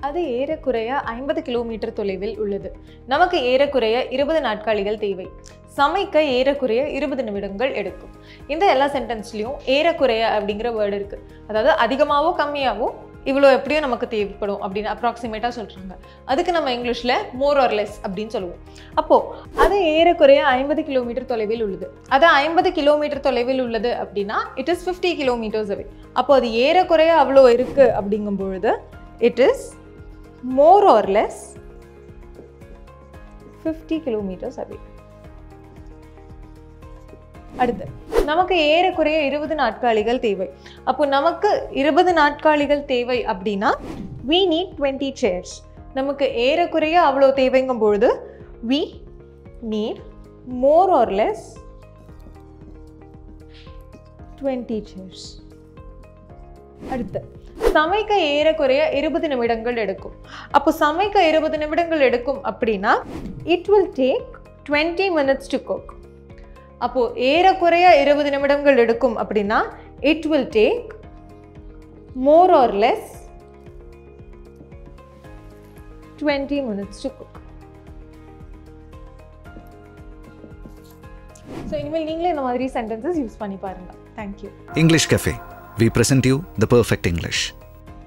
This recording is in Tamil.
அது ஏறக்குறைய ஐம்பது கிலோமீட்டர் தொலைவில் உள்ளது நமக்கு ஏறக்குறைய இருபது நாட்காலிகள் தேவை சமைக்க ஏறக்குறைய இருபது நிமிடங்கள் எடுக்கும் இந்த எல்லா சென்டென்ஸ்லையும் ஏறக்குறைய அப்படிங்கிற வேர்டு இருக்கு அதாவது அதிகமாகவோ கம்மியாகவோ இவ்வளோ எப்படியும் நமக்கு தேவைப்படும் அப்படின்னு அப்ராக்சிமேட்டாக சொல்கிறாங்க அதுக்கு நம்ம இங்கிலீஷில் மோர் ஆர் லெஸ் அப்படின்னு சொல்லுவோம் அப்போது அது ஏறக்குறைய ஐம்பது கிலோமீட்டர் தொலைவில் உள்ளது அது ஐம்பது கிலோமீட்டர் தொலைவில் உள்ளது அப்படின்னா it is fifty kilometres away அப்போ அது ஏறக்குறைய அவ்வளோ இருக்குது அப்படிங்கும் பொழுது it is more or less fifty kilometres away அடுத்து நமக்கு ஏறக்குறைய இருபது நாட்காலிகள் தேவை அப்போ நமக்கு இருபது நாட்காலிகள் தேவை அப்படின்னா we need டுவெண்ட்டி chairs நமக்கு ஏறக்குறைய அவ்வளோ தேவைங்கும் பொழுது we need more or less twenty chairs அடுத்து சமைக்க ஏறக்குறைய இருபது நிமிடங்கள் எடுக்கும் அப்போ சமைக்க இருபது நிமிடங்கள் எடுக்கும் அப்படின்னா it will take twenty minutes to cook அப்போ ஏறக்குறைய இருபது நிமிடங்கள் எடுக்கும் அப்படின்னா it will take more or less twenty minutes to cook so இனிமேல் நீங்களே இந்த மாதிரி சென்டென்சஸ் யூஸ் பண்ணி பாருங்க thank you English Cafe. We present you the perfect English.